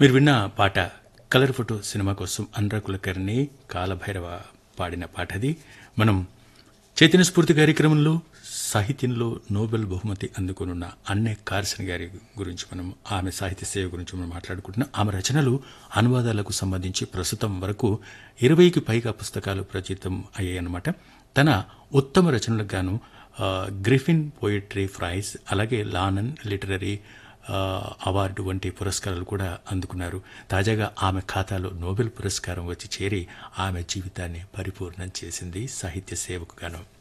మీరు విన్న పాట కలర్ ఫోటో సినిమా కోసం అనురా కులకర్ణి కాలభైరవ పాడిన పాట అది మనం చైతన్య స్ఫూర్తి కార్యక్రమంలో సాహిత్యంలో నోబెల్ బహుమతి అందుకునున్న అన్నే కార్సన్ గారి గురించి మనం ఆమె సాహిత్య సేవ గురించి మనం మాట్లాడుకుంటున్నాం ఆమె రచనలు అనువాదాలకు సంబంధించి ప్రస్తుతం వరకు ఇరవైకి పైగా పుస్తకాలు ప్రచురితం అయ్యాయన్నమాట తన ఉత్తమ రచనలకు గాను ఆ, గ్రిఫిన్ పోయిట్రీ ప్రైజ్ అలాగే లానన్ లిటరరీ ఆ, అవార్డు వంటి పురస్కారాలు కూడా అందుకున్నారు తాజాగా ఆమె ఖాతాలో నోబెల్ పురస్కారం వచ్చి చేరి ఆమె జీవితాన్ని పరిపూర్ణం చేసింది సాహిత్య సేవకు గాను